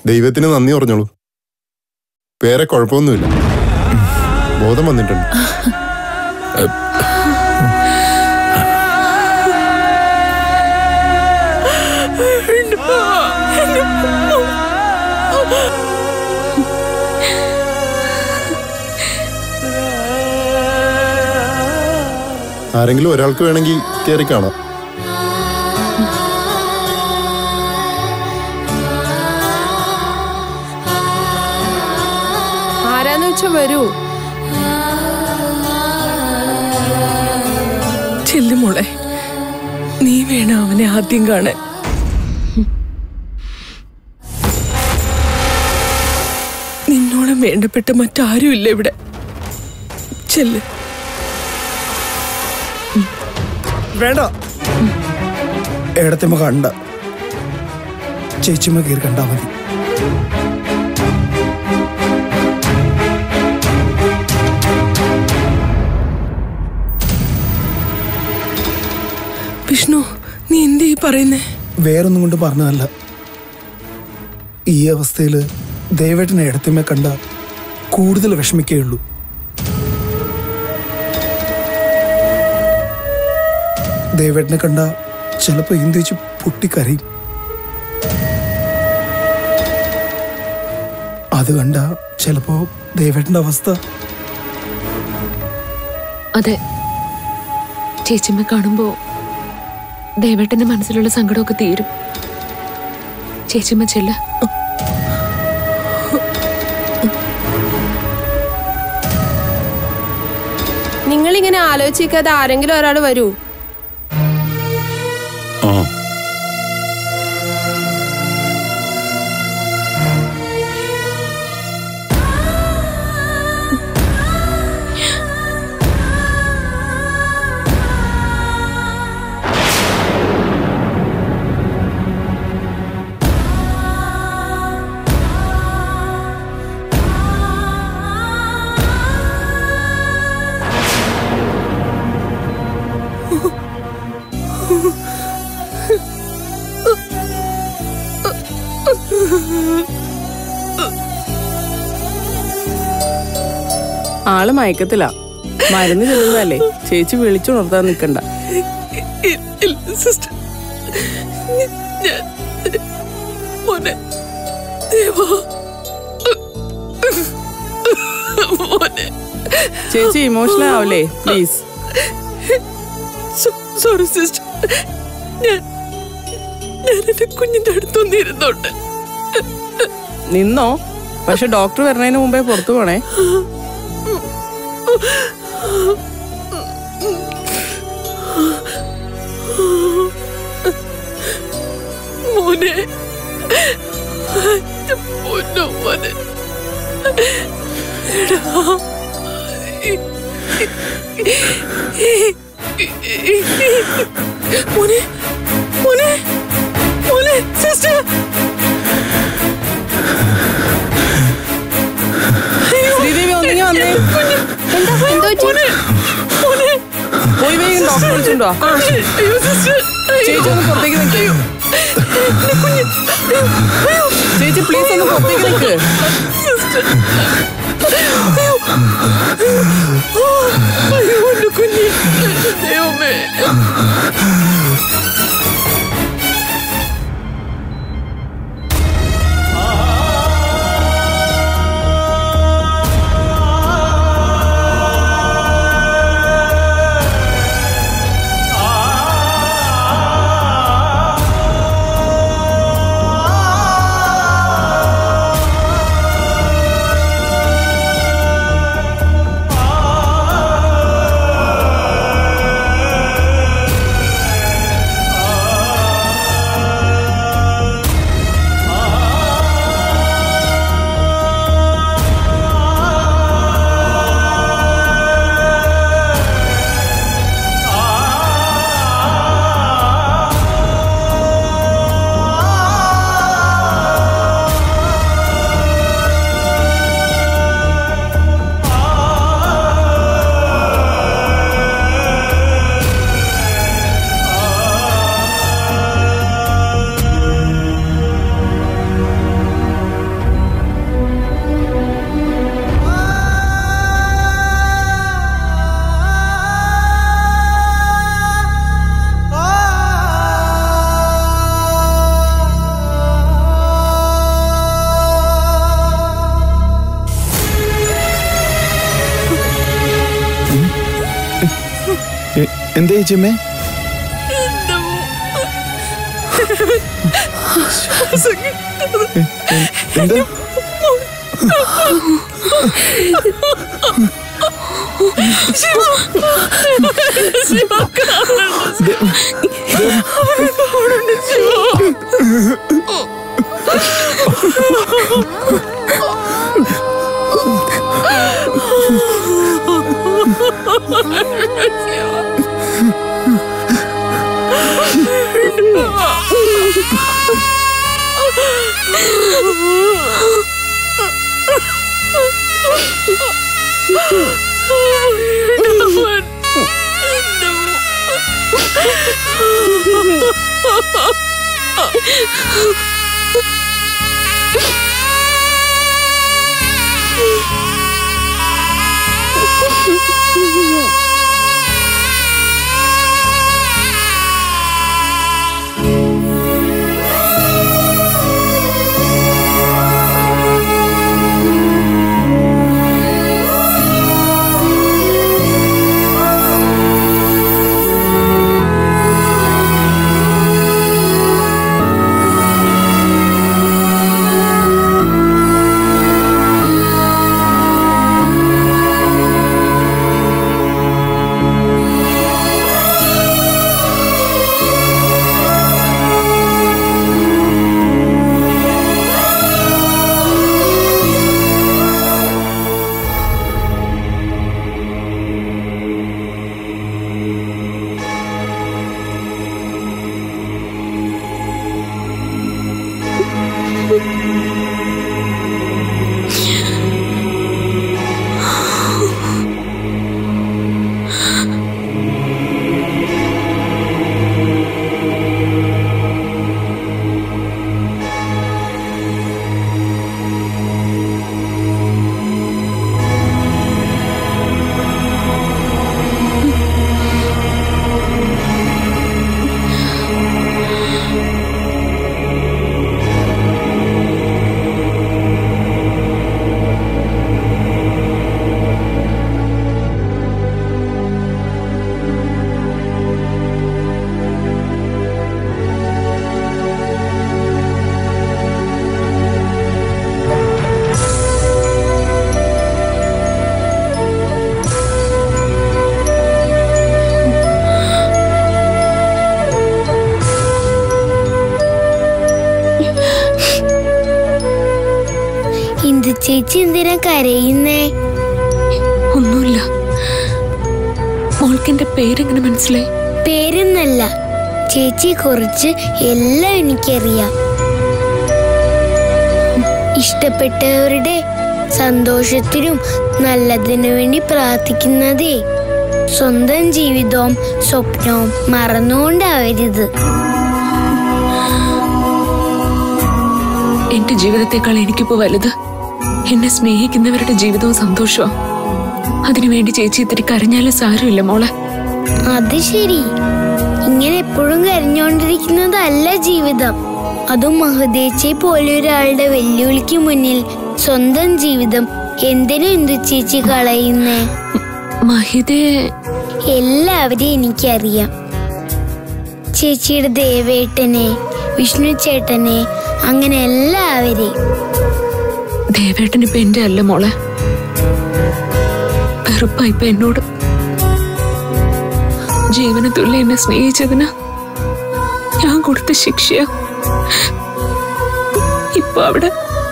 ദൈവത്തിന് നന്ദി പറഞ്ഞോളൂ വേറെ കുഴപ്പമൊന്നുമില്ല ബോധം വന്നിട്ടുണ്ട് ആരെങ്കിലും ഒരാൾക്ക് വേണമെങ്കിൽ കയറി കാണാം ആരാന്ന് വെച്ചാ വരൂ ചെല്ലു മോളെ നീ വേണം അവനെ ആദ്യം കാണാൻ നിന്നോളം വേണ്ടപ്പെട്ട മറ്റാരും ഇല്ല ഇവിടെ ചെല്ല് വേണ്ട ഏടത്തിമ്മ കണ്ട ചേച്ചിമ്മ കയറി കണ്ടാ മതി വിഷ്ണു നീ എന്തേ ഈ പറയുന്നേ വേറൊന്നും കൊണ്ട് പറഞ്ഞതല്ല ഈ അവസ്ഥയിൽ ദയവേട്ടനെ ഏടത്തിമ്മ കണ്ട കൂടുതൽ വിഷമിക്കുകയുള്ളൂ ദയവേട്ടനെ കണ്ട ചിലപ്പോ ഇന്ത്യച്ച് പൊട്ടിക്കരയും അത് കണ്ട ചിലപ്പോ ദയവേട്ടന്റെ അവസ്ഥ അതെ ചേച്ചിമ്മ കാണുമ്പോ ദേവേട്ടന്റെ മനസ്സിലുള്ള സങ്കടമൊക്കെ തീരും ചേച്ചിമ്മ ചെല്ല നിങ്ങളിങ്ങനെ ആലോചിക്കാതെ ആരെങ്കിലും ഒരാൾ വരൂ ആ ആള് മയക്കത്തില്ല മരുന്ന് ചെല്ലുന്നതല്ലേ ചേച്ചി വിളിച്ചുണർത്താൻ നിക്കണ്ട സിസ്റ്റർ ഞാൻ മോനെ ദേവാ മോനെ ചേച്ചി ഇമോഷണൽ ആവല്ലേ പ്ലീസ് സോറി സിസ്റ്റർ ഞാൻ ഞാൻ എന്റെ കുഞ്ഞിന്റെ അടുത്തൊന്നും ഇരുന്നോണ്ട് നിന്നോ പക്ഷെ ഡോക്ടർ വരുന്നതിന് മുമ്പേ പുറത്തു പോണേ മോനെ എന്റെ പൊന്നോ മോനെ എടാ. മോനെ മോനെ മോനെ സിസ്റ്റർ ശ്രീദേവി ഒന്നിങ്ങി വന്നേ പോയി വേഗം ഡോക്ടർ വിളിച്ചിട്ടുണ്ടോ അയ്യോ സിസ്റ്റർ ചേച്ചി ഒന്ന് പുറത്തേക്ക് നിൽക്കേ ചേച്ചി പ്ലീസ് ഒന്ന് പുറത്തേക്ക് നിൽക്ക് അയ്യോ എന്റെ കുഞ്ഞ് ദൈവമേ ആ എന്താ ചേച്ചിയമ്മേ എന്താ ഇന്ദു ചേച്ചി എന്തിനാ കരയുന്നേ ഒന്നുമില്ല മോൾക്ക് എന്റെ പേരെങ്ങനെ മനസ്സിലായി പേരെന്നല്ല ചേച്ചിയെ കുറിച്ച് എല്ലാം എനിക്കറിയാം ഇഷ്ടപ്പെട്ടവരുടെ സന്തോഷത്തിനും നല്ലതിനു വേണ്ടി പ്രാർത്ഥിക്കുന്നതേ സ്വന്തം ജീവിതവും സ്വപ്നവും മറന്നുകൊണ്ടാവരുത് എന്റെ ജീവിതത്തെക്കാൾ എനിക്കിപ്പോ വലുത് എന്നെ സ്നേഹിക്കുന്നവരുടെ ജീവിതവും സന്തോഷവും അതിനുവേണ്ടി ചേച്ചി ഇത്തിരി കരഞ്ഞാലും സാരമില്ല മോളെ അത് ശരി ഇങ്ങനെ എപ്പോഴും കരഞ്ഞോണ്ടിരിക്കുന്നതല്ല ജീവിതം അതും മഹദേച്ചെ പോലെ ഒരാളുടെ വെല്ലുവിളിക്ക് മുന്നിൽ സ്വന്തം ജീവിതം എന്തിനും എന്തു ചേച്ചി കളയുന്നേ മഹിതേ എല്ലാവരെയും എനിക്കറിയാം ചേച്ചിയുടെ ദേവേട്ടനെ വിഷ്ണു ചേട്ടനെ അങ്ങനെ എല്ലാവരെയും ദേവേട്ടൻ ഇപ്പൊ എന്റെ അല്ല മോളെ വെറുപ്പായിപ്പോ എന്നോട് ജീവന തുല്യ എന്നെ സ്നേഹിച്ചതിന് ഞാൻ കൊടുത്ത ശിക്ഷയാ ഇപ്പൊ അവിടെ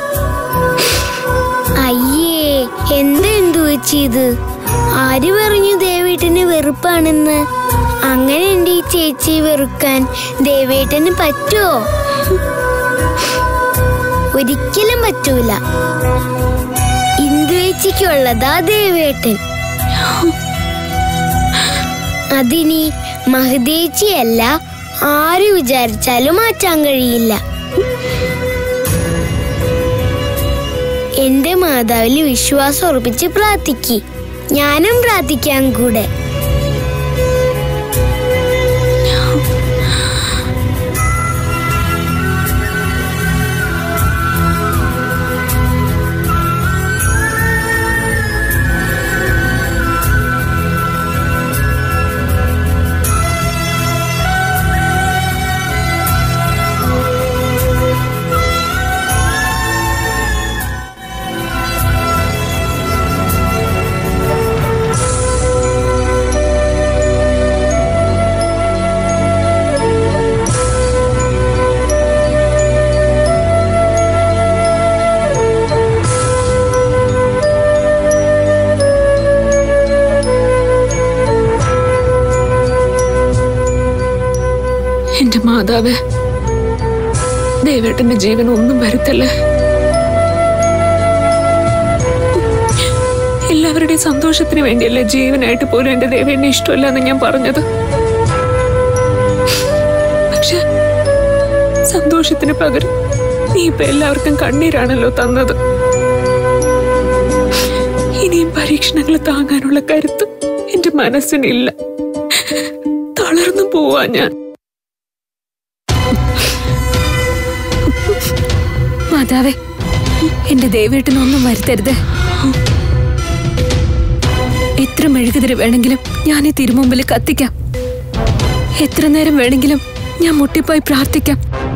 അയ്യേ എന്താ എന്തു വെച്ചത് ആര് പറഞ്ഞു ദേവേട്ടന് വെറുപ്പാണെന്ന് അങ്ങനെ എന്റെ ഈ ചേച്ചിയെ വെറുക്കാൻ ദേവേട്ടന് പറ്റുമോ ഒരിക്കലും പറ്റൂല ഇന്ദുവേച്ചിക്കുള്ളതാ ദേവേട്ടൻ അതിനി മഹദേച്ചിയല്ല ആര് വിചാരിച്ചാലും മാറ്റാൻ കഴിയില്ല എന്റെ മാതാവിൽ വിശ്വാസം ഉറപ്പിച്ച് പ്രാർത്ഥിക്ക് ഞാനും പ്രാർത്ഥിക്കാൻ കൂടെ എന്റെ മാതാവേ ദേവേട്ടന്റെ ജീവൻ ഒന്നും വരുത്തല്ലേ എല്ലാവരുടെയും സന്തോഷത്തിന് വേണ്ടിയല്ലേ ജീവനായിട്ട് പോലും എന്റെ ദേവേട്ടനെ ഇഷ്ടമല്ല എന്ന് ഞാൻ പറഞ്ഞത് പക്ഷെ സന്തോഷത്തിന് പകരം നീ ഇപ്പൊ എല്ലാവർക്കും കണ്ണീരാണല്ലോ തന്നത് ഇനിയും പരീക്ഷണങ്ങൾ താങ്ങാനുള്ള കരുത്ത് എന്റെ മനസ്സിനില്ല തളർന്നു പോവാ ഞാൻ മാതാവേ എന്റെ ദേവേട്ടനൊന്നും വരുത്തരുത് എത്ര മെഴുകുതിരി വേണമെങ്കിലും ഞാൻ ഈ തിരുമുമ്പിൽ കത്തിക്കാം എത്ര നേരം വേണമെങ്കിലും ഞാൻ മുട്ടിപ്പോയി പ്രാർത്ഥിക്കാം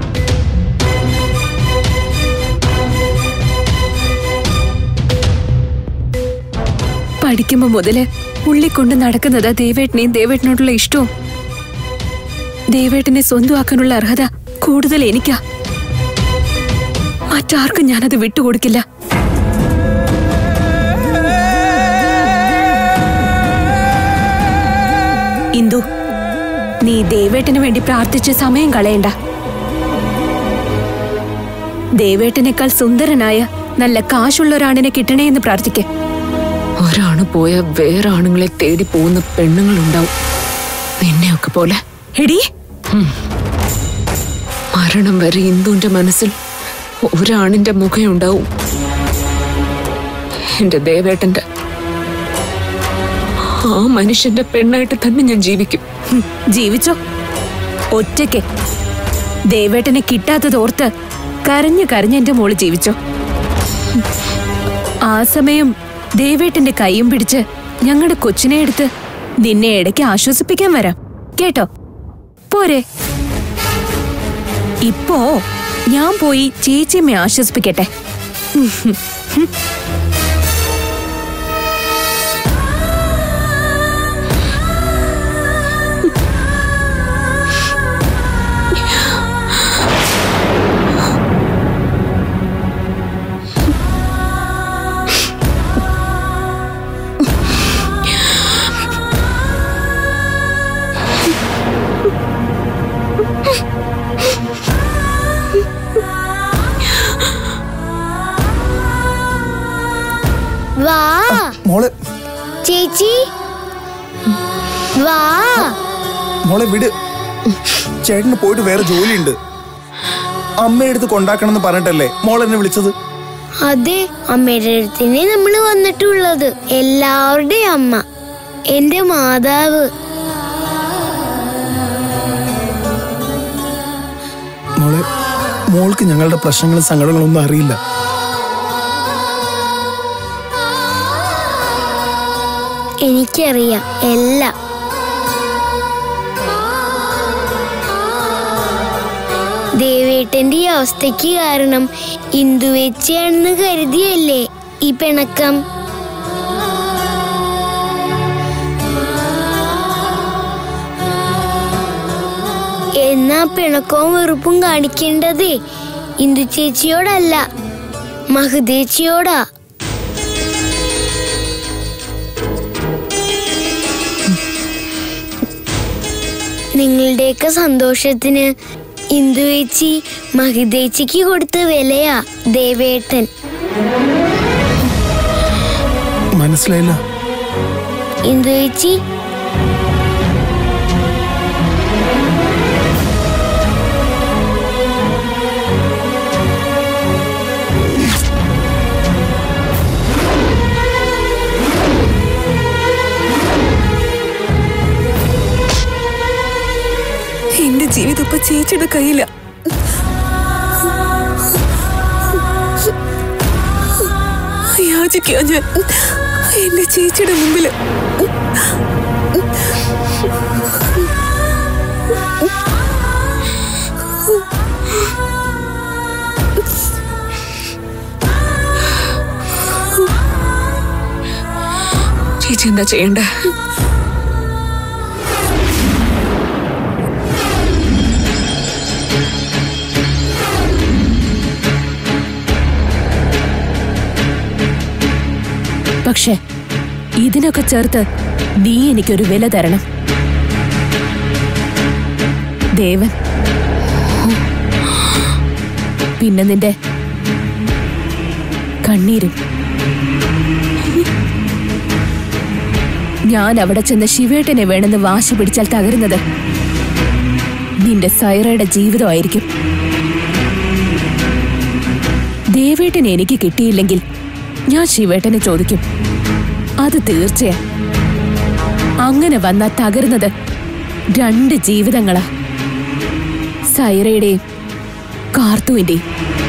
പഠിക്കുമ്പോ മുതല് ഉള്ളിക്കൊണ്ട് നടക്കുന്നതാ ദേവേട്ടനെയും ദേവേട്ടനോടുള്ള ഇഷ്ടവും ദേവേട്ടനെ സ്വന്തമാക്കാനുള്ള അർഹത കൂടുതൽ എനിക്കാ മറ്റാർക്കും ഞാനത് വിട്ടുകൊടുക്കില്ല ഇന്ദു നീ ദേവേട്ടന് വേണ്ടി പ്രാർത്ഥിച്ച് സമയം കളയണ്ട ദേവേട്ടനേക്കാൾ സുന്ദരനായ നല്ല കാശുള്ള ഒരാണിനെ കിട്ടണേ എന്ന് പ്രാർത്ഥിക്കേ ഒരാണ് പോയ വേറെ ആണുങ്ങളെ തേടി പോകുന്ന പെണ്ണുങ്ങളുണ്ടാവും നിന്നെയൊക്കെ പോലെ എടീ മരണം വരെ ഇന്ദുവിന്റെ മനസ്സിൽ ഒരാണിന്റെ മുഖയുണ്ടാവും എന്റെ ദേവേട്ടന്റെ ആ മനുഷ്യന്റെ പെണ്ണായിട്ട് തന്നെ ഞാൻ ജീവിക്കും ഹും, ജീവിച്ചോ ഒറ്റയ്ക്ക് ദേവേട്ടനെ കിട്ടാത്തതോർത്ത് കരഞ്ഞു കരഞ്ഞ് എന്റെ മോള് ജീവിച്ചോ ഹും. ആ സമയം ദേവേട്ടന്റെ കൈയും പിടിച്ച് ഞങ്ങളുടെ കൊച്ചിനെ എടുത്ത് നിന്നെ ഇടയ്ക്ക് ആശ്വസിപ്പിക്കാൻ വരാം കേട്ടോ പോരെ ഇപ്പോ ഞാൻ പോയി ചേച്ചിയമ്മയെ ആശ്വസിപ്പിക്കട്ടെ വാ മോളെ ചേച്ചി വാ മോളെ വിട് ചേട്ടന് പോയിട്ട് വേറെ ജോലിയുണ്ട് അമ്മയെടുത്ത് കൊണ്ടാക്കണം എന്ന് പറഞ്ഞിട്ടല്ലേ മോൾ എന്നെ വിളിച്ചത് അതെ അമ്മയുടെ അടുത്തന്നെ നമ്മൾ വന്നിട്ടുള്ളത് എല്ലാവരുടെയും അമ്മ എന്റെ മാതാവ് മോളെ മോൾക്ക് ഞങ്ങളുടെ പ്രശ്നങ്ങളും സങ്കടങ്ങളും ഒന്നും അറിയില്ല എനിക്കറിയാം എല്ലാം ദേവേട്ടന്റെ ഈ അവസ്ഥയ്ക്ക് കാരണം ഇന്ദുവേച്ചിയാണെന്ന് കരുതിയല്ലേ ഈ പിണക്കം എന്നാ പിണക്കവും വെറുപ്പും കാണിക്കേണ്ടതേ ഇന്ദു ചേച്ചിയോടല്ല മഹുദേച്ചിയോടാ നിങ്ങളുടെയൊക്കെ സന്തോഷത്തിന് ഇന്ദുവേച്ചി മഹിതേച്ചിക്ക് കൊടുത്ത വിലയാ ദേവേട്ടൻ മനസ്സിലായില്ല ഇന്ദുവേച്ചി എന്റെ ജീവിതം ഇപ്പൊ ചേച്ചിയുടെ കയ്യില യാചിക്കുക ഞാൻ എന്റെ ചേച്ചിയുടെ മുമ്പില് ചേച്ചി എന്താ ചെയ്യണ്ടേ പക്ഷെ ഇതിനൊക്കെ ചേർത്ത് നീ എനിക്കൊരു വില തരണം ദേവൻ പിന്നെ നിന്റെ കണ്ണീരും ഞാൻ അവിടെ ചെന്ന് ശിവേട്ടനെ വേണമെന്ന് വാശി പിടിച്ചാൽ തകരുന്നത് നിന്റെ സൈറയുടെ ജീവിതമായിരിക്കും ദേവേട്ടനെ എനിക്ക് കിട്ടിയില്ലെങ്കിൽ ഞാൻ ശിവേട്ടനെ ചോദിക്കും അത് തീർച്ചയാ അങ്ങനെ വന്നാൽ തകരുന്നത് രണ്ട് ജീവിതങ്ങളാ സൈറയുടെയും കാർത്തുവിന്റെയും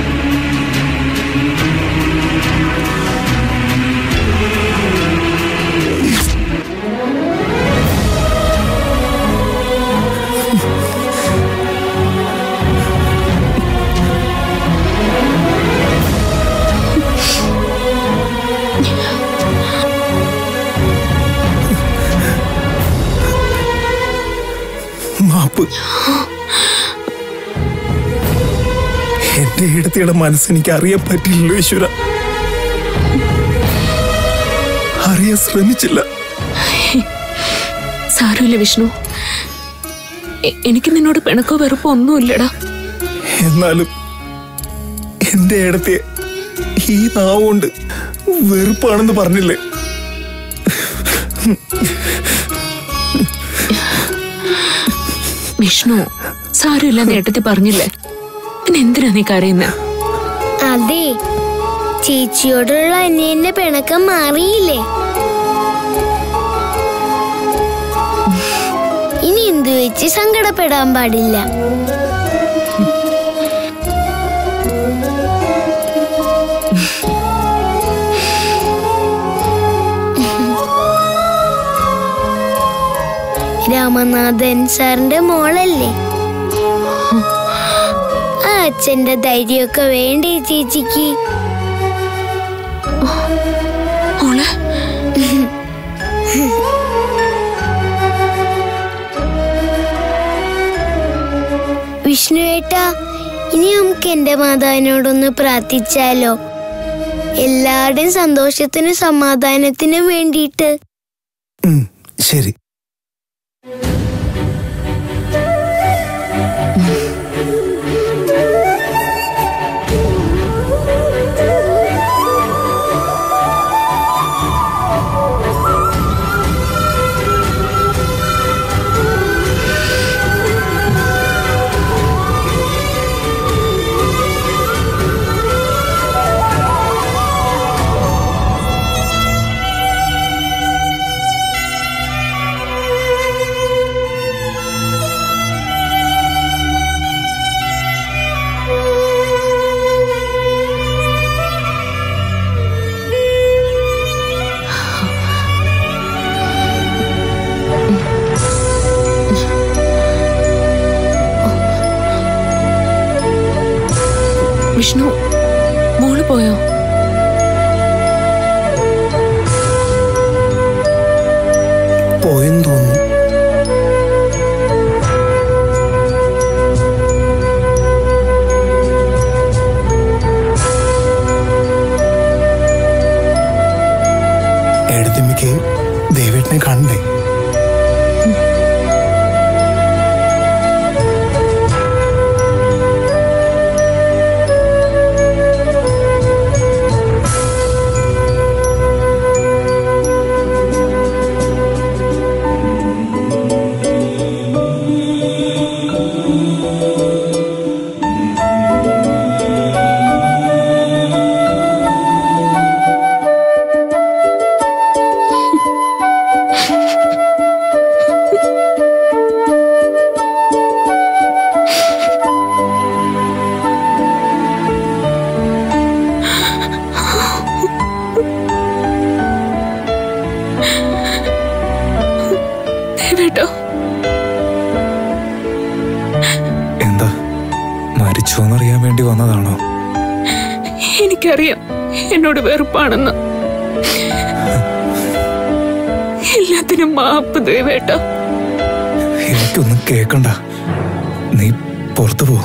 മാപ്പ് എന്റെ ഇടത്തിയുടെ മനസ്സെനിക്ക് അറിയാൻ പറ്റില്ലല്ലോ ഈശ്വര അറിയാൻ ശ്രമിച്ചില്ല സാരമില്ല വിഷ്ണു എ- എനിക്ക് നിന്നോട് പിണക്കോ വെറുപ്പോ ഒന്നുമില്ലടാ എന്നാലും എന്റെ ഇടത്തെ ഈ നാവ് കൊണ്ട് വെറുപ്പാണെന്ന് പറഞ്ഞില്ലേ വിഷ്ണു സാരമില്ല നേട്ടത്തി പറഞ്ഞില്ലേ പിന്നെ എന്തിനാ നീ കരയുന്നത് അതെ ചേച്ചിയോടുള്ള അന്യന്റെ പിണക്കം മാറിയില്ലേ ഇനി എന്തു വെച്ച് സങ്കടപ്പെടാൻ പാടില്ല രാമനാഥൻ സാറിന്റെ മോളല്ലേ ആ അച്ഛന്റെ ധൈര്യമൊക്കെ വേണ്ടേ ചേച്ചിക്ക് മോളെ വിഷ്ണുവേട്ടാ ഇനി നമുക്ക് എന്റെ മാതാവിനോടൊന്ന് പ്രാർത്ഥിച്ചാലോ എല്ലാവരുടെയും സന്തോഷത്തിനും സമാധാനത്തിനും വേണ്ടിയിട്ട് ഉം, ശരി വിഷ്ണു മോള് പോയോ പോയെന്ന് തോന്നുന്നു എടത്തിമ്മയ്ക്ക് ദേവേട്ടനെ കാണണ്ടേ ദേവേട്ടോ എന്താ മരിച്ചോന്നറിയാൻ വേണ്ടി വന്നതാണോ എനിക്കറിയാം എന്നോട് വെറുപ്പാണെന്ന് എല്ലാത്തിനും മാപ്പ് ദേവേട്ട എനിക്കൊന്നും കേക്കണ്ട നീ പുറത്തു പോ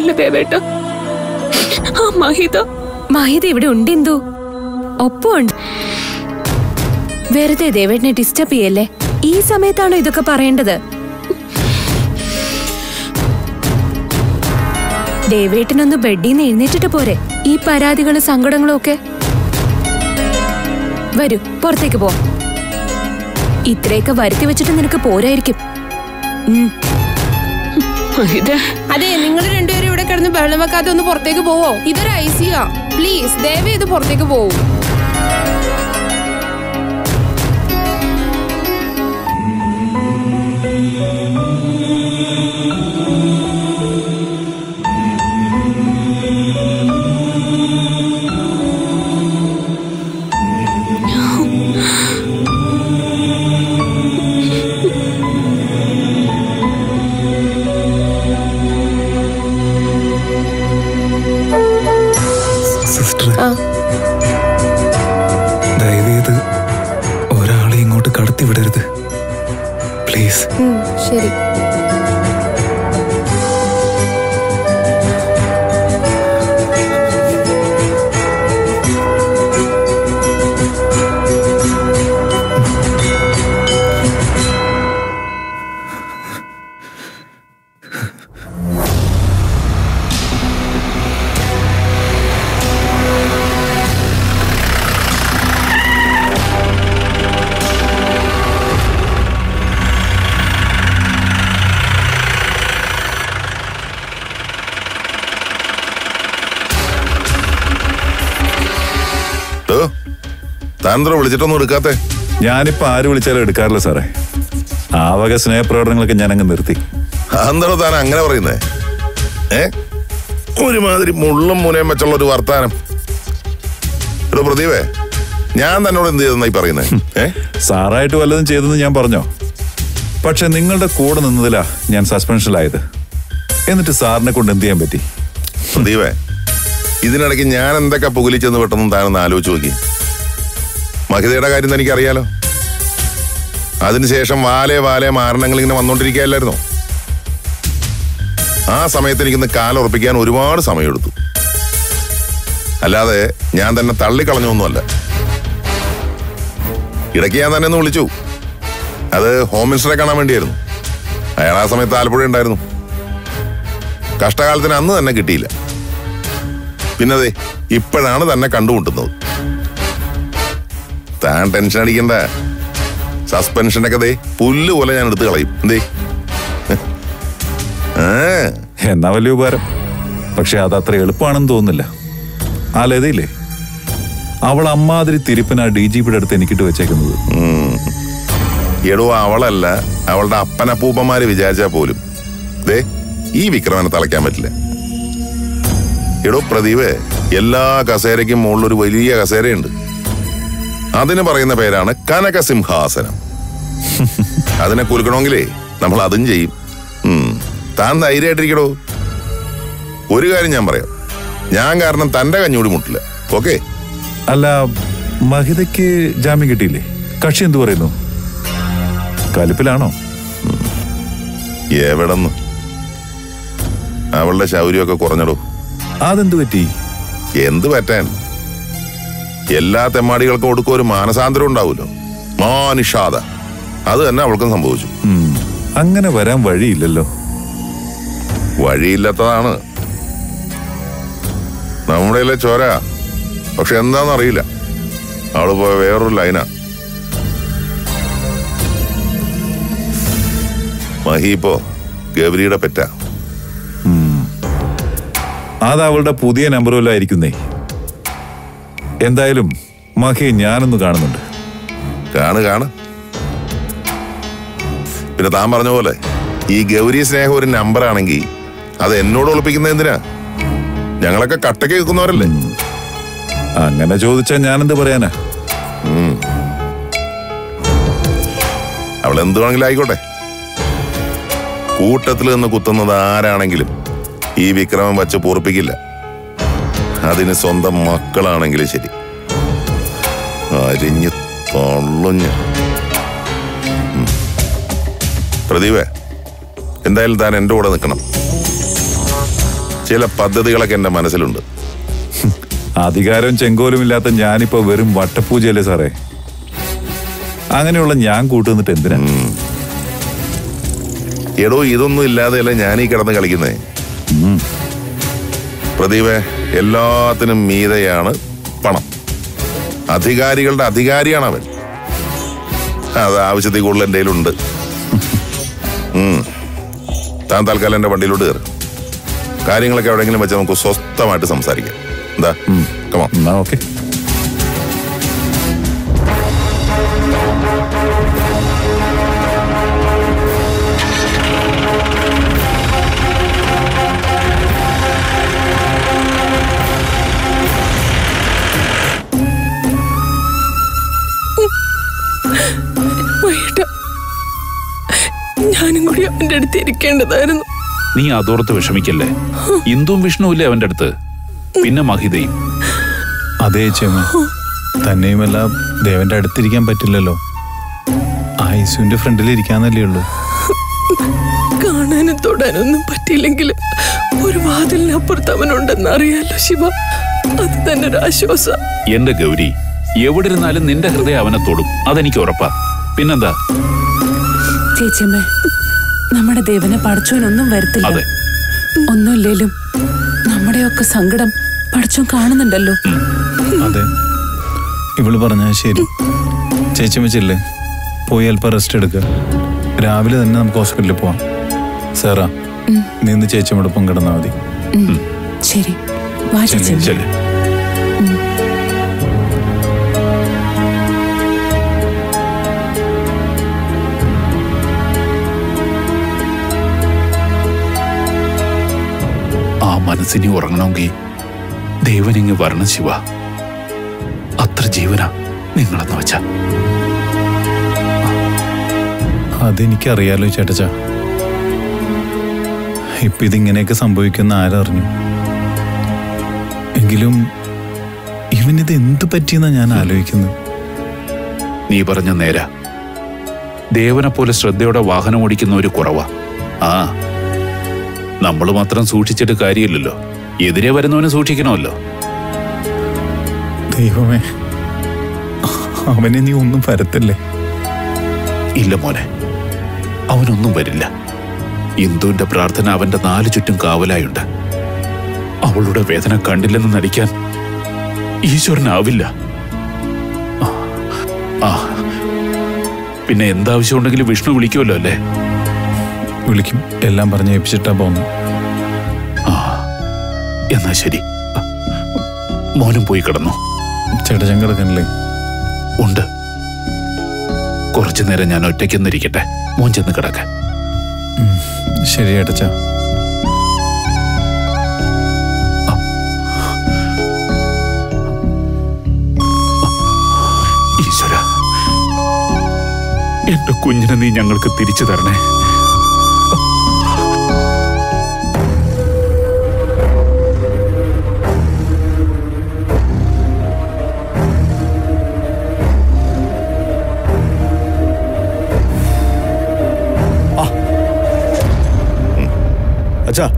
അല്ല ദേവേട്ട ആ മഹിത മഹിത ഇവിടെ ഉണ്ട് എന്തു ഒപ്പമുണ്ട് വെറുതെ ദേവേട്ടനെ ഡിസ്റ്റർബ് ചെയ്യല്ലേ ഈ സമയത്താണോ ഇതൊക്കെ പറയേണ്ടത് ദേവേട്ടനൊന്ന് ബെഡിൽ നിന്ന് എഴുന്നേറ്റിട്ട് പോരെ ഈ പരാതികളും സങ്കടങ്ങളും ഒക്കെ വരൂ പുറത്തേക്ക് പോ ഇത്രയൊക്കെ വരുത്തി വെച്ചിട്ട് നിനക്ക് പോരായിരിക്കും ഉം. മഹിത അതെ നിങ്ങൾ രണ്ടുപേരും ഇവിടെ കിടന്ന് ബഹളം വെക്കാതെ ഒന്ന് പുറത്തേക്ക് പോവോ ഇതൊരു ഐസിയാ പ്ലീസ് ദയവ് ഇത് പുറത്തേക്ക് പോവൂ സിസ്റ്റർ ആ ദയവേത് ഒരാളെ ഇങ്ങോട്ട് കടത്തി വിടരുത് പ്ലീസ് ഉം, ശരി താനെന്തോ വിളിച്ചിട്ടൊന്നും എടുക്കാത്തെ ഞാനിപ്പോ ആര് വിളിച്ചാലും എടുക്കാറില്ല സാറേ ആ വക സ്നേഹപ്രകടനങ്ങളൊക്കെ ഞാൻ അങ്ങ് നിർത്തി അതെന്താണോ താൻ അങ്ങനെ പറയുന്നേ ഏ ഒരുമാതിരി മുള്ളും മുനയും വെച്ചുള്ള ഒരു വർത്താനം എടോ പ്രദീപേ ഞാൻ തന്നോട് എന്ത് ചെയ്തെന്നായി പറയുന്നേ ഏ സാറായിട്ട് വല്ലതും ചെയ്തെന്ന് ഞാൻ പറഞ്ഞോ പക്ഷെ നിങ്ങളുടെ കൂടെ നിന്നതിലാ ഞാൻ സസ്പെൻഷനിലായത് എന്നിട്ട് സാറിനെ കൊണ്ട് എന്ത് ചെയ്യാൻ പറ്റി പ്രദീപേ ഇതിനിടയ്ക്ക് ഞാൻ എന്തൊക്കെ പുകലിച്ചെന്ന് പെട്ടെന്ന് താനൊന്ന് ആലോചിച്ച് നോക്കി മഹിതയുടെ കാര്യം എനിക്കറിയാലോ അതിനുശേഷം വാലേ വാലേ മാരണങ്ങൾ ഇങ്ങനെ വന്നോണ്ടിരിക്കുകയല്ലായിരുന്നോ ആ സമയത്ത് എനിക്കിന്ന് കാലുറപ്പിക്കാൻ ഒരുപാട് സമയമെടുത്തു അല്ലാതെ ഞാൻ തന്നെ തള്ളിക്കളഞ്ഞൊന്നുമല്ല ഇടയ്ക്ക് ഞാൻ തന്നെ ഒന്ന് വിളിച്ചു അത് ഹോം മിനിസ്റ്ററെ കാണാൻ വേണ്ടിയായിരുന്നു അയാൾ ആ സമയത്ത് ആലപ്പുഴ ഉണ്ടായിരുന്നു കഷ്ടകാലത്തിന് അന്ന് തന്നെ കിട്ടിയില്ല പിന്നതെ ഇപ്പോഴാണ് തന്നെ കണ്ടുമുട്ടുന്നത് താൻ ടെൻഷൻ അടിക്കണ്ട സസ്പെൻഷനൊക്കെ ദേ പുല്ല് പോലെ ഞാൻ എടുത്ത് കളയും എന്തേ ആ എന്നാ വലിയ ഉപകാരം പക്ഷെ അത് അത്ര എളുപ്പമാണെന്ന് തോന്നുന്നില്ല ആ ലതയില്ലേ അവൾ അമ്മാതിരി തിരിപ്പിനാ ഡി ജി പിയുടെ അടുത്ത് എനിക്കിട്ട് വെച്ചേക്കുന്നത് ഉം. എടോ അവളല്ല അവളുടെ അപ്പനപ്പൂപ്പന്മാര് വിചാരിച്ചാ പോലും ദേ ഈ വിക്രമനെ തളയ്ക്കാൻ പറ്റില്ല എടോ പ്രദീപ് എല്ലാ കസേരയ്ക്കും മുകളിൽ ഒരു വലിയ കസേരയുണ്ട് അതിന് പറയുന്ന പേരാണ് കനക സിംഹാസനം അതിനെ കുലുക്കണമെങ്കിലേ നമ്മൾ അതും ചെയ്യും ഉം. താൻ ധൈര്യമായിട്ടിരിക്കടോ ഒരു കാര്യം ഞാൻ പറയാം ഞാൻ കാരണം തന്റെ കഞ്ഞൂടി മുട്ടില്ല ഓക്കേ അല്ല മഹിതയ്ക്ക് ജാമ്യം കിട്ടിയില്ലേ കക്ഷി എന്തു പറയുന്നു കലിപ്പിലാണോ എവിടെന്ന് അവളുടെ ശൗര്യമൊക്കെ കുറഞ്ഞടോ അതെന്തു പറ്റി എന്ത് പറ്റാൻ എല്ലാ തെമ്മാടികൾക്കും ഒടുക്കം ഒരു മാനസാന്തരം ഉണ്ടാവുമല്ലോ മാനിഷാദ അത് തന്നെ അവൾക്കും സംഭവിച്ചു ഉം, അങ്ങനെ വരാൻ വഴിയില്ലല്ലോ വഴിയില്ലാത്തതാണ് നമ്മുടെ ചോര പക്ഷെ എന്താണെന്നറിയില്ല അവള് പോയ വേറൊരു ലൈനാ മഹീപ്പോ ഗൗരിയുടെ പെറ്റാ അത് അവളുടെ പുതിയ നമ്പർ വല്ലതും ആയിരിക്കുന്നേ എന്തായാലും മഹിയെ ഞാനൊന്ന് കാണുന്നുണ്ട് കാണ് കാണ് പിന്നെ താൻ പറഞ്ഞ പോലെ ഈ ഗൗരി സ്നേഹം ഒരു നമ്പർ ആണെങ്കിൽ അത് എന്നോട് ഒളിപ്പിക്കുന്ന എന്തിനാ ഞങ്ങളൊക്കെ കട്ടയ്ക്ക് വെക്കുന്നവരല്ലേ അങ്ങനെ ചോദിച്ചാൽ ഞാനെന്ത് പറയാനാ അവൾ എന്ത് വേണമെങ്കിലും ആയിക്കോട്ടെ കൂട്ടത്തിൽ നിന്ന് കുത്തുന്നത് ആരാണെങ്കിലും ഈ വിക്രമം വച്ച് പൊറപ്പിക്കില്ല അതിന് മക്കളാണെങ്കിലും ശരി അരിഞ്ഞ് തൊള്ളുഞ്ഞ് ഉം. പ്രദീപേ എന്തായാലും താൻ എൻ്റെ കൂടെ നിൽക്കണം ചില പദ്ധതികളൊക്കെ എന്റെ മനസ്സിലുണ്ട് അധികാരവും ചെങ്കോലും ഇല്ലാത്ത ഞാനിപ്പോ വെറും വട്ടപ്പൂജയല്ലേ സാറേ അങ്ങനെയുള്ള ഞാൻ കൂട്ടുന്നിട്ട് എന്തിനാ എടോ ഇതൊന്നും ഇല്ലാതെയല്ല ഞാൻ ഈ കിടന്ന് കളിക്കുന്നേ പ്രദീപേ എല്ലാത്തിനും മീതയാണ് പണം അധികാരികളുടെ അധികാരിയാണ് അവൻ അത് ആവശ്യത്തിൽ കൂടുതൽ എൻ്റെ കയ്യിലുണ്ട് ഉം. താൻ തൽക്കാലം എൻ്റെ വണ്ടിയിലോട്ട് കയറി കാര്യങ്ങളൊക്കെ എവിടെയെങ്കിലും വെച്ച് നമുക്ക് സ്വസ്ഥമായിട്ട് സംസാരിക്കാം എന്താ കമാ എന്നാ ഓക്കെ വൈകിട്ട് ഞാനും കൂടി അവന്റെ അടുത്ത് ഇരിക്കേണ്ടതായിരുന്നു നീ അതോർത്ത് വിഷമിക്കല്ലേ ഇന്ദുവും വിഷ്ണുവില്ലേ അവന്റെ അടുത്ത് പിന്നെ മഹിതയും അതേ ചേമ്മ തന്നെയുമല്ല ദേവന്റെ അടുത്തിരിക്കാൻ പറ്റില്ലല്ലോ ആ ഐസുവിന്റെ ഫ്രണ്ടിൽ ഇരിക്കാന്നല്ലേ ഉള്ളൂ കാണാനും തൊടാനൊന്നും പറ്റിയില്ലെങ്കിലും ഒരു വാതിലിനപ്പുറത്ത് അവനുണ്ടെന്ന് അറിയാലോ ശിവ അത് തന്നെ ഒരു ആശ്വാസം എന്റെ ഗൗരി എവിടെ ഇരുന്നാലും നിന്റെ ഹൃദയം അവനെ തൊടും അതെനിക്ക് ഉറപ്പാ പിന്നെന്താ ചേച്ചിയമ്മേ നമ്മുടെ ദേവനെ പഠിച്ചോനൊന്നും വരത്തില്ല അതെ ഒന്നുമില്ലേലും നമ്മുടെയൊക്കെ സങ്കടം പഠിച്ചോൻ കാണുന്നുണ്ടല്ലോ അതെ ഇവള് പറഞ്ഞാൽ ശരി ചേച്ചി വെച്ചില്ലേ പോയി അല്പം റെസ്റ്റ് എടുക്കുക രാവിലെ തന്നെ നമുക്ക് ഹോസ്പിറ്റലിൽ പോവാം സാറാ നീ ഇന്ന് ചേച്ചിയോടൊപ്പം കിടന്നാൽ മതി ഉം. ശരി വാ ചേച്ചി ശരി ആ മനസ്സിനി ഉറങ്ങണമെങ്കിൽ ദേവനിങ്ങ് വരണം ശിവ അത്ര ജീവനാ നിങ്ങളെന്ന് വെച്ച അതെനിക്കറിയാലോ ചേട്ടച്ച ഇപ്പൊ ഇതിങ്ങനെയൊക്കെ സംഭവിക്കുന്ന ആരറിഞ്ഞു എങ്കിലും ഇവനിത് എന്ത് പറ്റിയെന്നാ ഞാൻ ആലോചിക്കുന്നത് നീ പറഞ്ഞ നേരാ ദേവനെ പോലെ ശ്രദ്ധയോടെ വാഹനം ഓടിക്കുന്ന ഒരു കുറവാ ആ നമ്മൾ മാത്രം സൂക്ഷിച്ചിട്ട് കാര്യമില്ലല്ലോ എതിരെ വരുന്നവനെ സൂക്ഷിക്കണമല്ലോ ദൈവമേ അവനെ നീ ഒന്നും പരത്തല്ലേ ഇല്ല മോനെ അവനൊന്നും വരില്ല ഇന്ദുവിന്റെ പ്രാർത്ഥന അവന്റെ നാലു ചുറ്റും കാവലായുണ്ട് അവളുടെ വേദന കണ്ടില്ലെന്ന് നടിക്കാൻ ഈശ്വരനാവില്ല ആ, ആ പിന്നെ എന്താവശ്യമുണ്ടെങ്കിലും വിഷ്ണു വിളിക്കുമല്ലോ അല്ലേ വിളിക്കും എല്ലാം പറഞ്ഞ് ഏൽപ്പിച്ചിട്ടാ പോന്നു ആ എന്നാ ശരി മോനും പോയി കിടന്നു ചേട്ടച്ചൻ കിടക്കണില്ലേ ഉണ്ട് കുറച്ചു നേരം ഞാൻ ഒറ്റയ്ക്കൊന്നിരിക്കട്ടെ മോൻ ചെന്ന് കിടക്കാൻ ശരി ഏട്ടച്ച ഈശ്വര എന്റെ കുഞ്ഞിനെ നീ ഞങ്ങൾക്ക് തിരിച്ചു തരണേ അച്ഛാ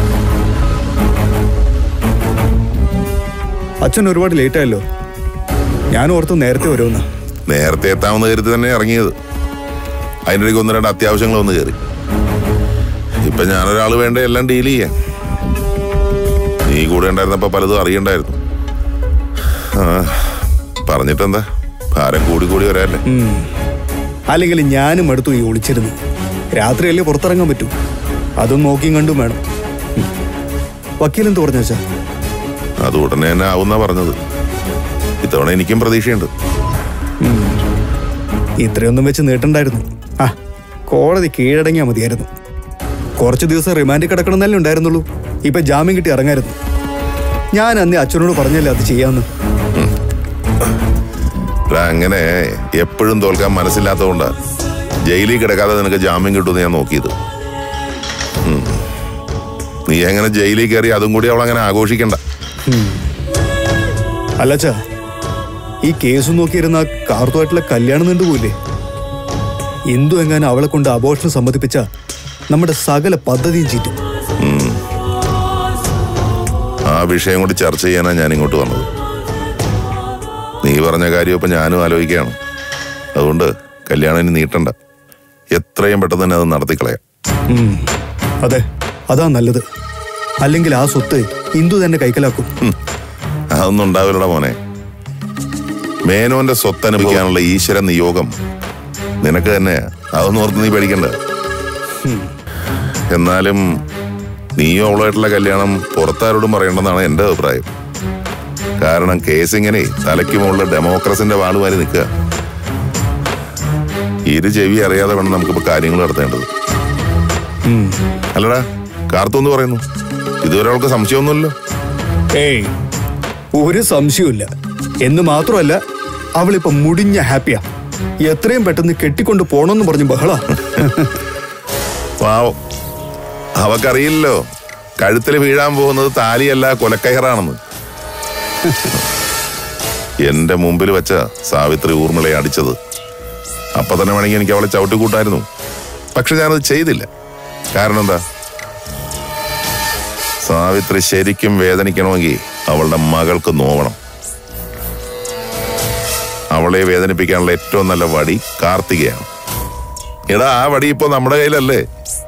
അച്ഛൻ ഒരുപാട് ലേറ്റ് ആയല്ലോ ഞാൻ ഓർത്തു നേരത്തെ വരുമെന്ന് നേരത്തെ എത്താമെന്ന് കരുതി തന്നെ ഇറങ്ങിയത് അതിനിടയ്ക്ക് ഒന്ന് രണ്ട് അത്യാവശ്യങ്ങൾ വന്ന് കയറി ഇപ്പൊ ഞാനൊരാൾ വേണ്ട എല്ലാം ഡീൽ ചെയ്യാൻ നീ കൂടെ ഉണ്ടായിരുന്നപ്പോ പലതും അറിയണ്ടായിരുന്നു ആ, പറഞ്ഞിട്ടെന്താ ഭാരം കൂടി കൂടി വരാല്ലേ ഉം. അല്ലെങ്കിൽ ഞാനും അടുത്തു ഈ ഒളിച്ചിരുന്നു രാത്രിയല്ലേ പുറത്തിറങ്ങാൻ പറ്റൂ അതും നോക്കിയും കണ്ടും വേണം ഉം. വക്കീലെന്ത് പറഞ്ഞു അച്ഛാ അത് ഉടനെ തന്നെ ആവുന്ന പറഞ്ഞത് ഇത്തവണ എനിക്കും പ്രതീക്ഷയുണ്ട് ഇത്രയൊന്നും വെച്ച് നീട്ടണ്ടായിരുന്നു ആ കോടതി കീഴടങ്ങിയാൽ മതിയായിരുന്നു കുറച്ച് ദിവസം റിമാൻഡിൽ കിടക്കണമെന്നല്ലേ ഉണ്ടായിരുന്നുള്ളൂ ഇപ്പൊ ജാമ്യം കിട്ടി ഇറങ്ങായിരുന്നു ഞാൻ അന്ന് അച്ഛനോട് പറഞ്ഞല്ലേ അത് ചെയ്യാമെന്ന് എടാ, അങ്ങനെ എപ്പോഴും തോൽക്കാൻ മനസ്സില്ലാത്തതുകൊണ്ടാ ജയിലിൽ കിടക്കാതെ നിനക്ക് ജാമ്യം കിട്ടുമെന്ന് ഞാൻ നോക്കിയത് ഉം. നീ അങ്ങനെ ജയിലിൽ കയറി അതും കൂടി അവൾ അങ്ങനെ ആഘോഷിക്കണ്ട അല്ലച്ചാ ഈ കേസ് നോക്കിയിരുന്ന കാർത്തുമായിട്ടുള്ള കല്യാണം നീണ്ടുപോയില്ലേ എന്തു എങ്ങാനും അവളെ കൊണ്ട് അബോഷണം സമ്മതിപ്പിച്ച നമ്മുടെ സകല പദ്ധതിയും ചീറ്റും ഉം. ആ വിഷയം കൂടി ചർച്ച ചെയ്യാനാണ് ഞാൻ ഇങ്ങോട്ട് വന്നത് നീ പറഞ്ഞ കാര്യം ഇപ്പൊ ഞാനും ആലോചിക്കുകയാണ് അതുകൊണ്ട് കല്യാണം ഇനി നീട്ടണ്ട എത്രയും പെട്ടെന്ന് തന്നെ അത് നടത്തിക്കളയാം ഉം. അതെ അതാ നല്ലത് അല്ലെങ്കിൽ ആ സ്വത്ത് ഇന്ദു തന്നെ കൈക്കലാക്കും അതൊന്നും ഉണ്ടാവില്ലടാ മോനെ മേനോന്റെ സ്വത്ത് അനുഭവിക്കാനുള്ള ഈശ്വര നിയോഗം നിനക്ക് തന്നെയാ അതൊന്നും ഓർത്ത് നീ പേടിക്കണ്ട എന്നാലും നീയും അവളുമായിട്ടുള്ള കല്യാണം പുറത്താരോടും പറയണ്ടെന്നാണ് എന്റെ അഭിപ്രായം കാരണം കേസ് ഇങ്ങനെ തലയ്ക്ക് മുകളിൽ ഡെമോക്രസിന്റെ വാളുമാരി നിൽക്കുക ഇരു ചെവി അറിയാതെ വേണം നമുക്കിപ്പോ കാര്യങ്ങൾ നടത്തേണ്ടത് അല്ലടാ കാർത്തൊന്ന് പറയുന്നു ഇതുവരെ അവൾക്ക് സംശയമൊന്നുമില്ലല്ലോ ഏയ് ഒരു സംശയമില്ല എന്ന് മാത്രമല്ല അവളിപ്പോ മുടിഞ്ഞ ഹാപ്പിയാ എത്രയും പെട്ടെന്ന് കെട്ടിക്കൊണ്ട് പോണമെന്ന് പറഞ്ഞു ബഹള പാവം അവക്കറിയില്ലല്ലോ കഴുത്തിൽ വീഴാൻ പോകുന്നത് താലിയല്ല കൊലക്കയറാണെന്ന് എന്റെ മുമ്പിൽ വെച്ച സാവിത്രി ഊർമിളയെ അടിച്ചത് അപ്പൊ തന്നെ വേണമെങ്കിൽ എനിക്ക് അവളെ ചവിട്ടിക്കൂട്ടായിരുന്നു പക്ഷെ ഞാനത് ചെയ്തില്ല കാരണം എന്താ സാവിത്രി ശരിക്കും വേദനിക്കണമെങ്കിൽ അവളുടെ മകൾക്ക് നോവണം അവളെ വേദനിപ്പിക്കാനുള്ള ഏറ്റവും നല്ല വടി കാർത്തികയാണ് എടാ ആ വടി ഇപ്പൊ നമ്മുടെ കയ്യിലല്ലേ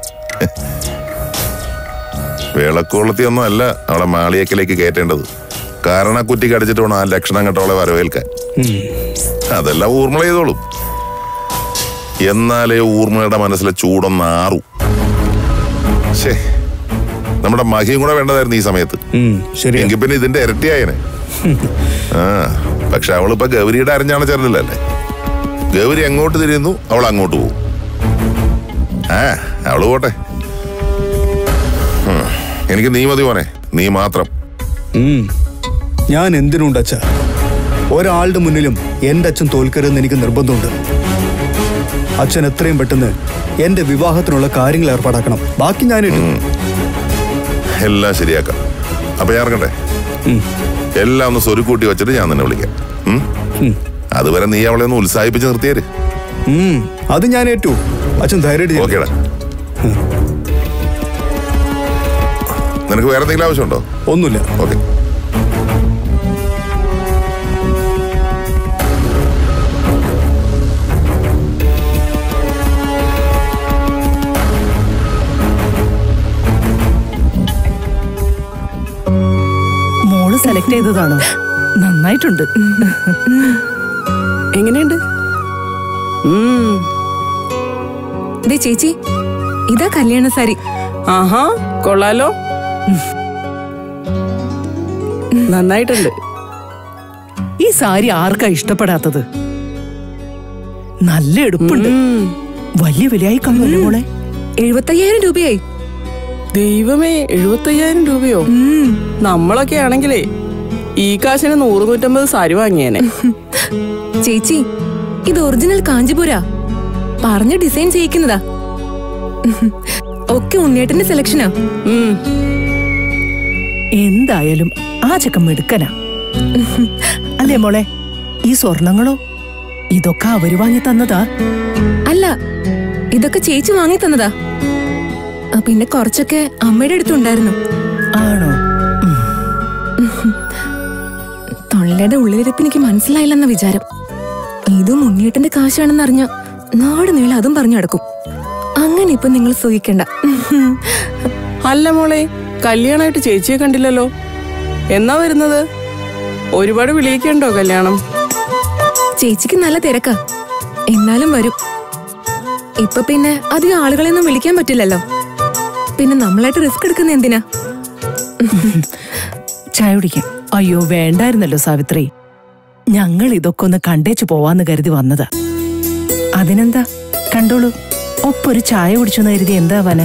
വിളക്കുകൊളുത്തിയൊന്നും അല്ല അവളെ മാളിയക്കിലേക്ക് കയറ്റേണ്ടത് കാരണക്കുറ്റി കടിച്ചിട്ട് വേണം ആ ലക്ഷണം കെട്ടവളെ വരവേൽക്കാൻ അതെല്ലാം ഊർമിള ചെയ്തോളും എന്നാലേ ഊർമിളയുടെ മനസ്സിലെ ചൂടൊന്ന് ആറു ശേ നമ്മുടെ മഹിയും കൂടെ വേണ്ടതായിരുന്നു ഈ സമയത്ത് എങ്കിൽ പിന്നെ ഇതിന്റെ ഇരട്ടിയായനെ ആ പക്ഷെ അവളിപ്പോ ഗൗരിയുടെ അരഞ്ഞാണ് ചേർന്നില്ലല്ലേ ഗൗരി എങ്ങോട്ട് തിരിയുന്നു അവൾ അങ്ങോട്ട് പോകും ആ അവള് പോട്ടെ ഉം. എനിക്ക് നീ മതി പോനെ നീ മാത്രം ഉം. ഞാൻ എന്തിനുണ്ട് അച്ഛ ഒരാളുടെ മുന്നിലും എന്റെ അച്ഛൻ തോൽക്കരുതെന്ന് എനിക്ക് നിർബന്ധമുണ്ട് അച്ഛൻ എത്രയും പെട്ടെന്ന് എന്റെ വിവാഹത്തിനുള്ള കാര്യങ്ങൾ ഏർപ്പാടാക്കണം ബാക്കി ഞാൻ എല്ലാം ശരിയാക്കാം അപ്പൊ ഞാൻ ഇറങ്ങട്ടെ എല്ലാം ഒന്ന് സ്വരുക്കൂട്ടി വെച്ചിട്ട് ഞാൻ നിന്നെ വിളിക്കാം ഉം? അതുവരെ നീ അവളെ ഒന്ന് ഉത്സാഹിപ്പിച്ച് നിർത്തിയേര് അത് ഞാൻ ഏറ്റു അച്ഛൻ ധൈര്യമായിട്ട് ഓക്കേടാ നിനക്ക് വേറെ എന്തെങ്കിലും ആവശ്യമുണ്ടോ ഒന്നുമില്ല ഓക്കെ മോള് സെലക്ട് ചെയ്തതാണോ നന്നായിട്ടുണ്ട് എങ്ങനെയുണ്ട് ദേ ചേച്ചി ഇതാ കല്യാണ സാരി ആഹാ കൊള്ളാലോ നന്നായിട്ടുണ്ട് ഈ സാരി ആർക്കാ ഇഷ്ടപ്പെടാത്തത് നല്ല എടുപ്പുണ്ട് വലിയ വിലയായി കാണുമല്ലോ മോളെ എഴുപത്തയ്യായിരം രൂപയായി ദൈവമേ എഴുപത്തയ്യായിരം രൂപയോ നമ്മളൊക്കെ ആണെങ്കിലേ ഈ കാശിന് നൂറ് നൂറ്റമ്പത് സാരി വാങ്ങിയേനെ ചേച്ചി ഇത് ഒറിജിനൽ കാഞ്ചിപുര പറഞ്ഞ ഡിസൈൻ ചെയ്യിക്കുന്നതാ ഒക്കെ ഉണ്ണിയേട്ടന്റെ സെലക്ഷനാ എന്തായാലും ആ ചെക്കൻ മിടുക്കനാ അല്ലേ മോളെ ഈ സ്വർണങ്ങളോ ഇതൊക്കെ അവര് വാങ്ങി തന്നതാ അല്ല ഇതൊക്കെ ചേച്ചി വാങ്ങി തന്നതാ ആ, പിന്നെ കുറച്ചൊക്കെ അമ്മയുടെ അടുത്തുണ്ടായിരുന്നു ആണോ തൊള്ളയുടെ ഉള്ളിലിരിപ്പ് എനിക്ക് മനസ്സിലായില്ലെന്ന വിചാരം ഇതും ഉണ്ണിയേട്ടന്റെ കാശാണെന്ന് അറിഞ്ഞ നാട് നീളെ അതും പറഞ്ഞു നടക്കും അങ്ങനെ ഇപ്പൊ നിങ്ങൾ സുഖിക്കണ്ട അല്ല മോളെ കല്യാണമായിട്ട് ചേച്ചിയെ കണ്ടില്ലല്ലോ എന്നാ വരുന്നത് ഒരുപാട് വിളിയൊക്കെയുണ്ടോ കല്യാണം ചേച്ചിക്ക് നല്ല തിരക്കാ എന്നാലും വരും ഇപ്പൊ പിന്നെ അധികം ആളുകളെയൊന്നും വിളിക്കാൻ പറ്റില്ലല്ലോ പിന്നെ നമ്മളായിട്ട് റിസ്ക് എടുക്കുന്ന എന്തിനാ ചായ കുടിക്കാം അയ്യോ വേണ്ടായിരുന്നല്ലോ സാവിത്രി ഞങ്ങൾ ഇതൊക്കെ ഒന്ന് കണ്ടേച്ചു പോവാന്ന് കരുതി വന്നതാ അതിനെന്താ കണ്ടോളൂ ഒപ്പൊരു ചായ കുടിച്ചെന്ന് കരുതി എന്താവാനാ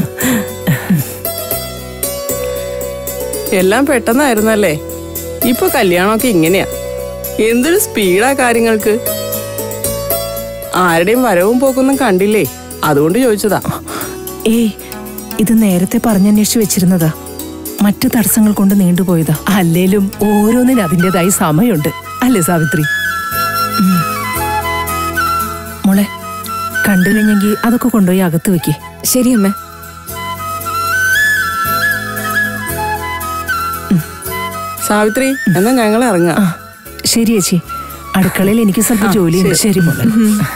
എല്ലാം പെട്ടെന്നായിരുന്നല്ലേ ഇപ്പൊ കല്യാണമൊക്കെ ഇങ്ങനെയാ എന്തൊരു സ്പീഡാ കാര്യങ്ങൾക്ക് ആരുടെയും വരവും പോക്കൊന്നും കണ്ടില്ലേ അതുകൊണ്ട് ചോദിച്ചതാ ഏയ് ഇത് നേരത്തെ പറഞ്ഞന്വേഷിച്ച് വെച്ചിരുന്നതാ മറ്റു തടസ്സങ്ങൾ കൊണ്ട് നീണ്ടുപോയതാ അല്ലേലും ഓരോന്നിനും അതിൻ്റെതായ സമയമുണ്ട് അല്ലേ സാവിത്രി ഉം. മോളെ കണ്ടു കഴിഞ്ഞെങ്കിൽ അതൊക്കെ കൊണ്ടുപോയി അകത്ത് വെക്കേ ശരി അമ്മ സാവിത്രി എന്നാ ഞങ്ങൾ ഇറങ്ങാം ശരി ചേച്ചി അടുക്കളയിൽ എനിക്ക് സ്വല്പം ജോലിയുണ്ട് ശരി മോളെ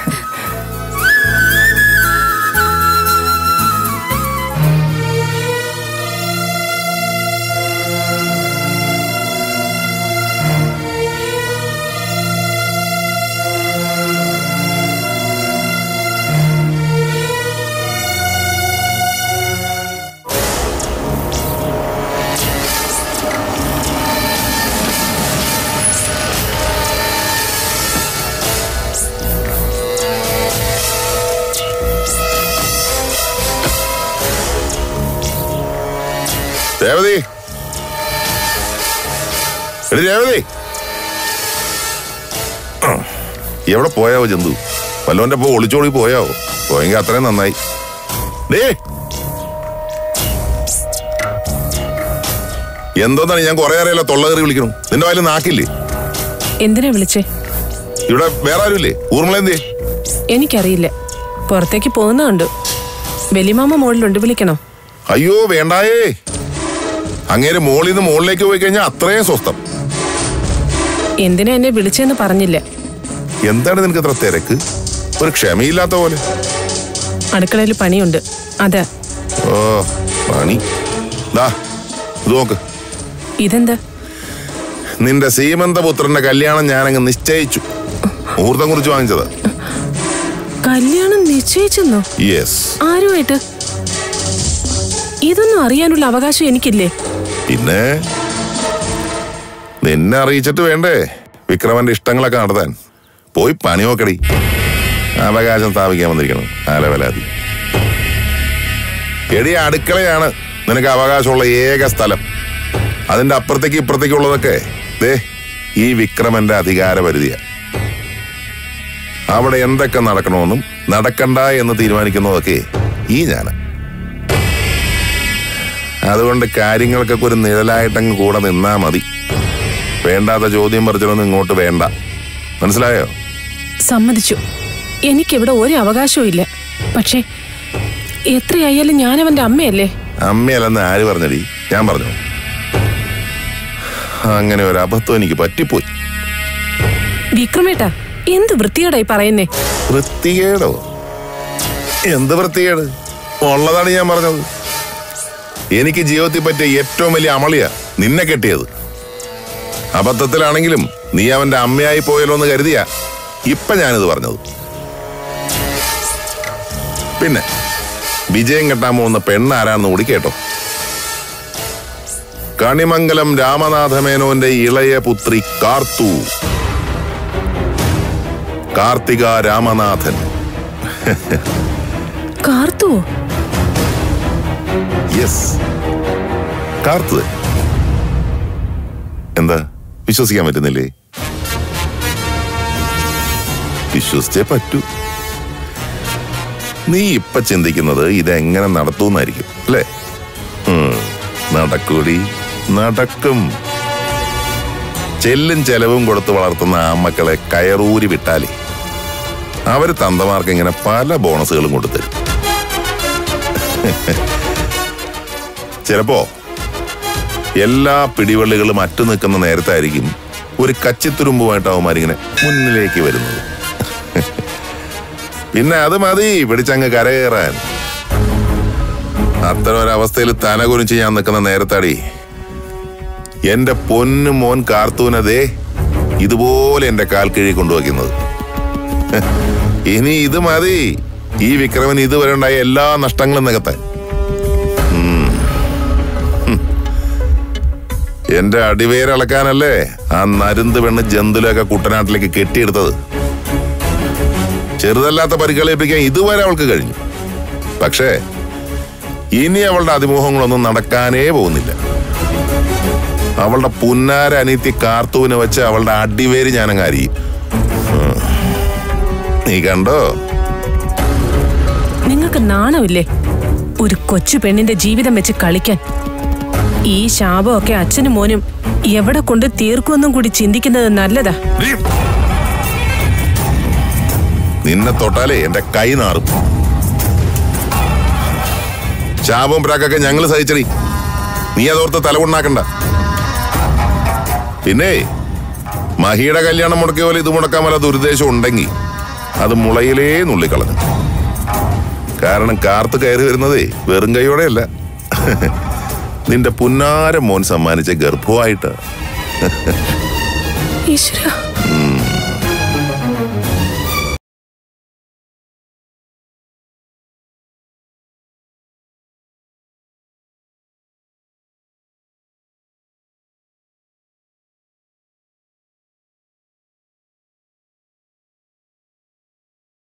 രേവതി എടി രേവതി എവിടെ പോയാവോ ജന്തു വല്ലവന്റെ പോ ഒളിച്ചോടി പോയാവോ പോയെങ്കിൽ അത്രയും നന്നായി ഡേ എന്തോന്നാണ് ഞാൻ കുറെ അറിയാലോ തൊള്ളകറി വിളിക്കണം നിന്റെ വായിൽ നാക്കില്ലേ എന്തിനാ വിളിച്ചേ ഇവിടെ വേറെ ആരുമില്ലേ ഊർമിളെന്തേ എനിക്കറിയില്ല പുറത്തേക്ക് പോകുന്നുണ്ട് വലിയമാമ മുകളിലുണ്ട് വിളിക്കണോ അയ്യോ വേണ്ടായേ അങ്ങേര് മോളിൽ നിന്ന് മുകളിലേക്ക് പോയി കഴിഞ്ഞാൽ അത്രയും സ്വസ്ഥം എന്തിനാ എന്നെ വിളിച്ചെന്ന് പറഞ്ഞില്ല എന്താണ് നിനക്ക് ഇത്ര തിരക്ക് ഒരു ക്ഷമയില്ലാത്ത പോലെ അടുക്കളയിൽ പണിയുണ്ട് അതാ ഓ പണി ദാ ഇത് നോക്ക് ഇതെന്താ നിന്റെ സീമന്തപുത്രന്റെ കല്യാണം ഞാനങ്ങ് നിശ്ചയിച്ചു മുഹൂർത്തം കുറിച്ച് വാങ്ങിച്ചത് കല്യാണം നിശ്ചയിച്ചെന്നോ യെസ് ആരുമായിട്ട് ഇതൊന്നും അറിയാനുള്ള അവകാശം എനിക്കില്ലേ പിന്നെ നിന്നെ അറിയിച്ചിട്ട് വേണ്ടേ വിക്രമന്റെ ഇഷ്ടങ്ങളൊക്കെ നടത്താൻ പോയി പണി നോക്കടി അവകാശം സ്ഥാപിക്കാൻ വന്നിരിക്കണം ആലവലാതി എടി അടുക്കളയാണ് നിനക്ക് അവകാശമുള്ള ഏക സ്ഥലം അതിന്റെ അപ്പുറത്തേക്ക് ഇപ്പുറത്തേക്ക് ഉള്ളതൊക്കെ ദേ ഈ വിക്രമന്റെ അധികാര പരിധിയാ അവിടെ എന്തൊക്കെ നടക്കണമെന്നും നടക്കണ്ട എന്ന് തീരുമാനിക്കുന്നതൊക്കെ ഈ ഞാനാ അതുകൊണ്ട് കാര്യങ്ങൾക്കൊക്കെ ഒരു നിഴലായിട്ടങ്ങ് കൂടെ നിന്നാ മതി വേണ്ടാത്ത ചോദ്യം പറിച്ചിലൊന്നും ഇങ്ങോട്ട് വേണ്ട മനസ്സിലായോ സമ്മതിച്ചു എനിക്കിവിടെ ഒരു അവകാശവും ഇല്ല പക്ഷേ എത്രയായാലും ഞാനവന്റെ അമ്മയല്ലേ അമ്മയല്ലെന്ന് ആര് പറഞ്ഞടി ഞാൻ പറഞ്ഞു അങ്ങനെ ഒരു അബദ്ധം എനിക്ക് പറ്റിപ്പോയി വിക്രമേട്ടാ എന്ത് വൃത്തികേടായി പറയുന്നേ വൃത്തികേടോ എന്ത് വൃത്തികേട് ഉള്ളതാണ് ഞാൻ പറഞ്ഞത് എനിക്ക് ജീവിതത്തിൽ പറ്റിയ ഏറ്റവും വലിയ അമളിയ നിന്നെ കെട്ടിയത് അബദ്ധത്തിലാണെങ്കിലും നീ അവന്റെ അമ്മയായി പോയല്ലോ എന്ന് കരുതിയ ഇപ്പൊ ഞാനിത് പറഞ്ഞത് പിന്നെ വിജയം കെട്ടാൻ പോകുന്ന പെണ്ണാരാന്ന് കൂടി കേട്ടോ കണിമംഗലം രാമനാഥമേനോന്റെ ഇളയ പുത്രി കാർത്തു കാർത്തിക രാമനാഥൻ കാർത്തുവോ യെസ് കാർത്ത് എന്താ വിശ്വസിക്കാൻ പറ്റുന്നില്ലേ വിശ്വസിച്ചേ പറ്റൂ നീ ഇപ്പൊ ചിന്തിക്കുന്നത് ഇതെങ്ങനെ നടത്തൂന്നായിരിക്കും അല്ലേ ഉം, നടക്കൂടി നടക്കും ചെല്ലും ചെലവും കൊടുത്ത് വളർത്തുന്ന ആ മക്കളെ കയറൂരി വിട്ടാലേ അവര് തന്തമാർക്ക് ഇങ്ങനെ പല ബോണസുകളും കൊടുത്തരും ചിലപ്പോ എല്ലാ പിടിവള്ളികളും അറ്റു നിൽക്കുന്ന നേരത്തായിരിക്കും ഒരു കച്ചിത്തുരുമ്പുമായിട്ട് അവന്മാരിങ്ങനെ മുന്നിലേക്ക് വരുന്നത് പിന്നെ അത് മതി പിടിച്ചങ്ങ് കരകയറാൻ അത്തരം ഒരവസ്ഥയിൽ തല കുനിച്ച് ഞാൻ നിൽക്കുന്ന നേരത്താടി എന്റെ പൊന്നു മോൻ കാർത്തൂനതേ ഇതുപോലെ എന്റെ കാൽ കിഴി കൊണ്ടുവയ്ക്കുന്നത് ഇനി ഇത് മതി ഈ വിക്രമൻ ഇതുവരെ ഉണ്ടായ എല്ലാ നഷ്ടങ്ങളും നികത്താൻ ഉം. ഹും. എന്റെ അടിവേരളക്കാനല്ലേ ആ നരുന്ത് പെണ്ണ് ജന്തുലൊക്കെ കുട്ടനാട്ടിലേക്ക് കെട്ടിയെടുത്തത് ചെറുതല്ലാത്ത പരിക്കളേൽപ്പിക്കാൻ ഇതുവരെ അവൾക്ക് കഴിഞ്ഞു പക്ഷേ ഇനി അവളുടെ അതിമോഹങ്ങളൊന്നും നടക്കാനേ പോകുന്നില്ല അവളുടെ പുന്നാര അനീത്തി കാർത്തൂവിനെ വെച്ച് അവളുടെ അടിവേര് ഞാനങ്ങ് അരിയും ഉം. നീ കണ്ടോ നിങ്ങൾക്ക് നാണമില്ലേ ഒരു കൊച്ചു പെണ്ണിന്റെ ജീവിതം വെച്ച് കളിക്കാൻ ഈ ശാപമൊക്കെ അച്ഛനും മോനും എവിടെ കൊണ്ട് തീർക്കുമെന്നും കൂടി ചിന്തിക്കുന്നത് നല്ലതാ നിന്നെ തൊട്ടാലേ എന്റെ കൈ നാറും ശാപം പ്രാക്കൊക്കെ ഞങ്ങൾ സഹിച്ചടി നീ അതോർത്ത് തലകൊണ്ടാക്കണ്ട പിന്നെ മഹിയുടെ കല്യാണം മുടക്കിയ പോലെ ഇത് മുടക്കാൻ വല്ല ദുരുദ്ദേശം ഉണ്ടെങ്കിൽ അത് മുളയിലേ നുള്ളിക്കളഞ്ഞു കാരണം കാർത്ത് കയറി വരുന്നതേ വെറും കൈയോടെയല്ല നിന്റെ പുന്നാര മോൻ സമ്മാനിച്ച ഗർഭമായിട്ട് ഈശ്വര